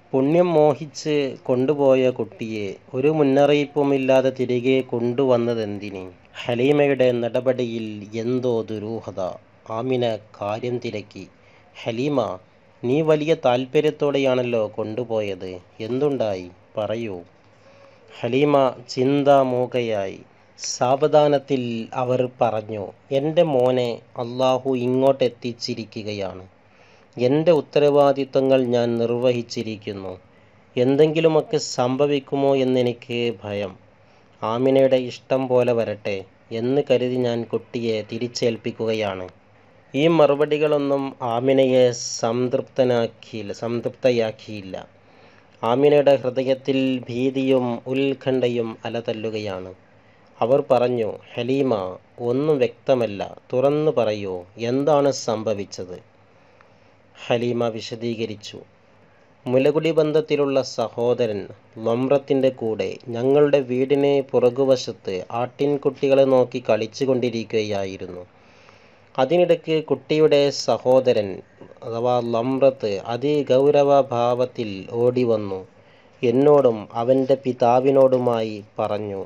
പുണ്യം മോഹിച്ച് കൊണ്ടുപോയ കുട്ടിയെ ഒരു മുന്നറിയിപ്പുമില്ലാതെ തിരികെ കൊണ്ടുവന്നതെന്തിന് ഹലീമയുടെ നടപടിയിൽ എന്തോ ദുരൂഹത ആമിന കാര്യം തിരക്കി ഹലീമ നീ വലിയ താല്പര്യത്തോടെയാണല്ലോ കൊണ്ടുപോയത് എന്തുണ്ടായി പറയൂ ഹലീമ ചിന്താമൂകയായി സാവധാനത്തിൽ അവർ പറഞ്ഞു എൻ്റെ മോനെ അള്ളാഹു ഇങ്ങോട്ടെത്തിച്ചിരിക്കുകയാണ് എൻ്റെ ഉത്തരവാദിത്തങ്ങൾ ഞാൻ നിർവഹിച്ചിരിക്കുന്നു എന്തെങ്കിലുമൊക്കെ സംഭവിക്കുമോ എന്നെനിക്ക് ഭയം ആമിനയുടെ ഇഷ്ടം പോലെ വരട്ടെ എന്ന് കരുതി ഞാൻ കുട്ടിയെ തിരിച്ചേൽപ്പിക്കുകയാണ് ഈ മറുപടികളൊന്നും ആമിനയെ സംതൃപ്തനാക്കിയില്ല സംതൃപ്തയാക്കിയില്ല ആമിനയുടെ ഹൃദയത്തിൽ ഭീതിയും ഉത്കണ്ഠയും അലതല്ലുകയാണ് അവർ പറഞ്ഞു ഹലീമ ഒന്നും വ്യക്തമല്ല തുറന്നു പറയൂ എന്താണ് സംഭവിച്ചത് ഹലീമ വിശദീകരിച്ചു മുലകുടി ബന്ധത്തിലുള്ള സഹോദരൻ ലംറത്തിൻ്റെ കൂടെ ഞങ്ങളുടെ വീടിന് പുറകുവശത്ത് ആട്ടിൻകുട്ടികളെ നോക്കി കളിച്ചു കൊണ്ടിരിക്കുകയായിരുന്നു അതിനിടയ്ക്ക് കുട്ടിയുടെ സഹോദരൻ അഥവാ ലംറത്ത് അതിഗൗരവഭാവത്തിൽ ഓടി വന്നു എന്നോടും അവൻ്റെ പിതാവിനോടുമായി പറഞ്ഞു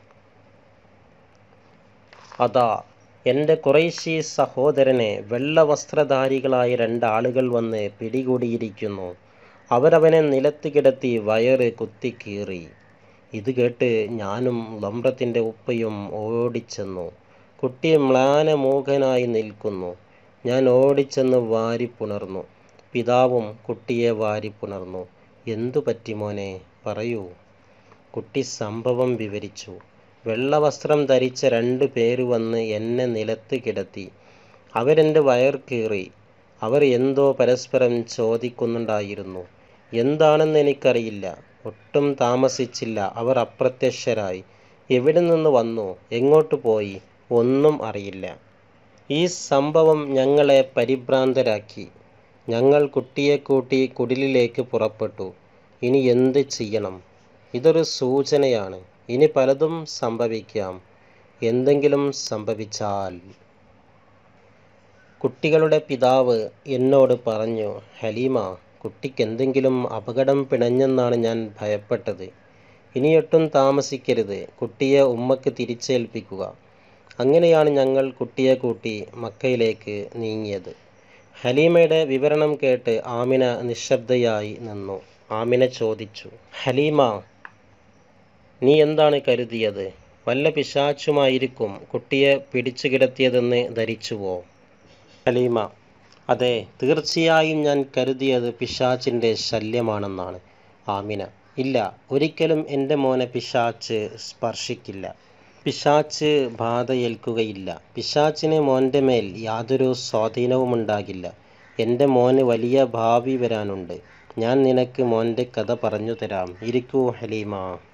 അതാ എൻ്റെ കുറേശ്ശി സഹോദരനെ വെള്ള വസ്ത്രധാരികളായ രണ്ടാളുകൾ വന്ന് പിടികൂടിയിരിക്കുന്നു അവരവനെ നിലത്ത് കിടത്തി വയറ് കുത്തിക്കീറി ഇത് കേട്ട് ഞാനും ലംബ്രത്തിൻ്റെ ഉപ്പയും ഓടിച്ചെന്നു കുട്ടി മ്ലാനമൂകനായി നിൽക്കുന്നു ഞാൻ ഓടിച്ചെന്ന് വാരിപ്പുണർന്നു പിതാവും കുട്ടിയെ വാരിപ്പുണർന്നു എന്തു പറ്റി മോനെ പറയൂ കുട്ടി സംഭവം വിവരിച്ചു വെള്ളവസ്ത്രം ധരിച്ച രണ്ട് പേര് വന്ന് എന്നെ നിലത്ത് കിടത്തി അവരെൻ്റെ വയർ കീറി അവർ എന്തോ പരസ്പരം ചോദിക്കുന്നുണ്ടായിരുന്നു എന്താണെന്ന് എനിക്കറിയില്ല ഒട്ടും താമസിച്ചില്ല അവർ അപ്രത്യക്ഷരായി എവിടെ നിന്ന് വന്നു എങ്ങോട്ട് പോയി ഒന്നും അറിയില്ല ഈ സംഭവം ഞങ്ങളെ പരിഭ്രാന്തരാക്കി ഞങ്ങൾ കുട്ടിയെ കൂട്ടി കുടിലിലേക്ക് പുറപ്പെട്ടു ഇനി എന്ത് ചെയ്യണം ഇതൊരു സൂചനയാണ് ഇനി പലതും സംഭവിക്കാം എന്തെങ്കിലും സംഭവിച്ചാൽ കുട്ടികളുടെ പിതാവ് എന്നോട് പറഞ്ഞു ഹലീമ കുട്ടിക്ക് എന്തെങ്കിലും അപകടം പിണഞ്ഞെന്നാണ് ഞാൻ ഭയപ്പെട്ടത് ഇനിയൊട്ടും താമസിക്കരുത് കുട്ടിയെ ഉമ്മക്ക് തിരിച്ചേൽപ്പിക്കുക അങ്ങനെയാണ് ഞങ്ങൾ കുട്ടിയെ കൂട്ടി മക്കയിലേക്ക് നീങ്ങിയത് ഹലീമയുടെ വിവരണം കേട്ട് ആമിന നിശബ്ദയായി നിന്നു ആമിന ചോദിച്ചു ഹലീമ നീ എന്താണ് കരുതിയത് വല്ല പിശാച്ചുമായിരിക്കും കുട്ടിയെ പിടിച്ചു കിടത്തിയതെന്ന് ധരിച്ചുവോ ഹലീമ അതെ തീർച്ചയായും ഞാൻ കരുതിയത് പിശാച്ചിൻ്റെ ശല്യമാണെന്നാണ് ആമിന ഇല്ല ഒരിക്കലും എൻ്റെ മോനെ പിശാച്ച് സ്പർശിക്കില്ല പിശാച്ച് ബാധയേൽക്കുകയില്ല പിശാച്ചിന് മോൻ്റെ മേൽ യാതൊരു സ്വാധീനവും ഉണ്ടാകില്ല എൻ്റെ മോന് വലിയ ഭാവി വരാനുണ്ട് ഞാൻ നിനക്ക് മോൻ്റെ കഥ പറഞ്ഞു തരാം ഇരിക്കൂ ഹലീമ